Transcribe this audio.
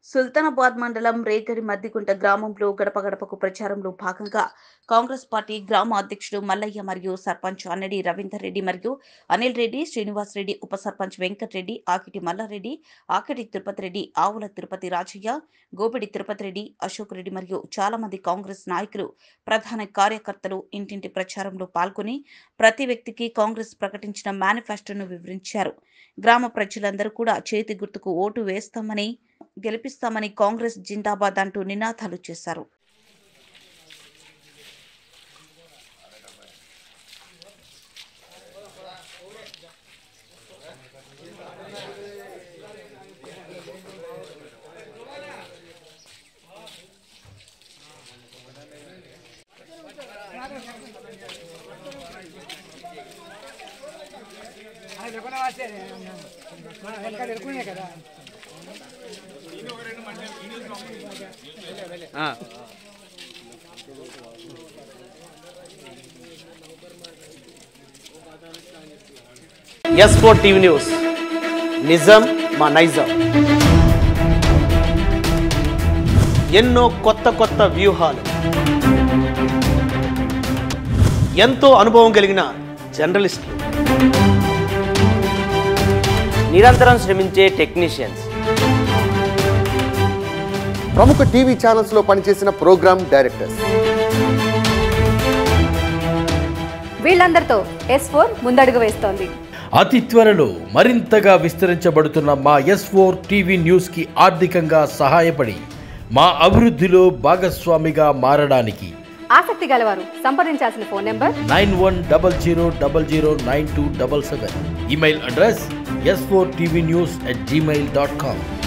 సుల్తానాబాద్ మండలం రేగడి మద్దిగుంట గ్రామంలో గడప గడపకు ప్రచారంలో భాగంగా కాంగ్రెస్ పార్టీ గ్రామ అధ్యక్షుడు మల్లయ్య మరియు సర్పంచ్ అన్నడి రవీందర్ రెడ్డి మరియు అనిల్ రెడ్డి శ్రీనివాస్ రెడ్డి ఉప సర్పంచ్ వెంకట్ రెడ్డి ఆకిటి మల్లారెడ్డి ఆకిటి తిరుపతి రెడ్డి ఆవుల తిరుపతి రాజయ్య గోపిడి తిరుపతి రెడ్డి అశోక్ రెడ్డి మరియు చాలా మంది కాంగ్రెస్ నాయకులు ప్రధాన కార్యకర్తలు ఇంటింటి ప్రచారంలో పాల్గొని ప్రతి వ్యక్తికి కాంగ్రెస్ ప్రకటించిన మేనిఫెస్టోను వివరించారు గ్రామ ప్రజలందరూ కూడా చేతి గుర్తుకు ఓటు వేస్తామని గెలిపిస్తామని కాంగ్రెస్ జిందాబాద్ అంటూ నినాదాలు చేశారు కదా ఎస్ ఫోర్ టీవీ న్యూస్ నిజం మా నైజం ఎన్నో కొత్త కొత్త వ్యూహాలు ఎంతో అనుభవం కలిగిన జర్నలిస్టులు నిరంతరం శ్రమించే టెక్నీషియన్స్ ప్రముఖ టీవీ ఛానల్స్ లో పనిచేసిన ప్రోగ్రామ్ డైరెక్టర్స్ వీళ్ళందరితో ఎస్ ఫోర్ ముందడుగు వేస్తోంది అతి త్వరలో మరింతగా విస్తరించబడుతున్న మా ఎస్ ఫోర్ టీవీ న్యూస్కి ఆర్థికంగా సహాయపడి మా అభివృద్ధిలో భాగస్వామిగా మారడానికి ఆసక్తి గలవారు సంప్రదించాల్సిన phone number nine one double zero double zero nine two double seven email address S four TV news at Gmail dot com